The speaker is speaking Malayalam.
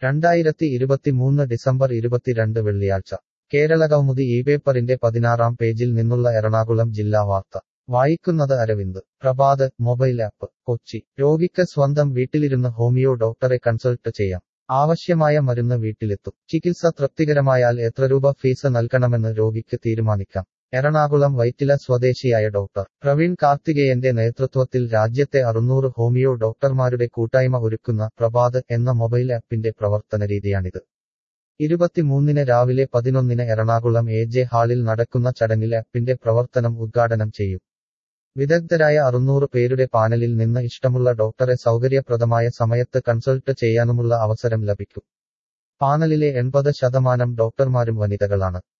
രണ്ടായിരത്തി ഇരുപത്തിമൂന്ന് ഡിസംബർ ഇരുപത്തിരണ്ട് വെള്ളിയാഴ്ച കേരളകൗമുദി ഈ പേപ്പറിന്റെ പതിനാറാം പേജിൽ നിന്നുള്ള എറണാകുളം ജില്ലാ വാർത്ത വായിക്കുന്നത് അരവിന്ദ് പ്രഭാത് മൊബൈൽ ആപ്പ് കൊച്ചി രോഗിക്ക് സ്വന്തം വീട്ടിലിരുന്ന് ഹോമിയോ ഡോക്ടറെ കൺസൾട്ട് ചെയ്യാം ആവശ്യമായ മരുന്ന് വീട്ടിലെത്തും ചികിത്സ തൃപ്തികരമായാൽ എത്ര രൂപ ഫീസ് നൽകണമെന്ന് രോഗിക്ക് തീരുമാനിക്കാം എറണാകുളം വൈറ്റില സ്വദേശിയായ ഡോക്ടർ പ്രവീൺ കാർത്തികേയന്റെ നേതൃത്വത്തിൽ രാജ്യത്തെ അറുന്നൂറ് ഹോമിയോ ഡോക്ടർമാരുടെ കൂട്ടായ്മ ഒരുക്കുന്ന പ്രഭാത് എന്ന മൊബൈൽ ആപ്പിന്റെ പ്രവർത്തന രീതിയാണിത് ഇരുപത്തിമൂന്നിന് രാവിലെ പതിനൊന്നിന് എറണാകുളം എ ജെ ഹാളിൽ നടക്കുന്ന ചടങ്ങിൽ ആപ്പിന്റെ പ്രവർത്തനം ഉദ്ഘാടനം ചെയ്യും വിദഗ്ധരായ അറുന്നൂറ് പേരുടെ പാനലിൽ നിന്ന് ഇഷ്ടമുള്ള ഡോക്ടറെ സൗകര്യപ്രദമായ സമയത്ത് കൺസൾട്ട് ചെയ്യാനുമുള്ള അവസരം ലഭിക്കും പാനലിലെ എൺപത് ശതമാനം ഡോക്ടർമാരും വനിതകളാണ്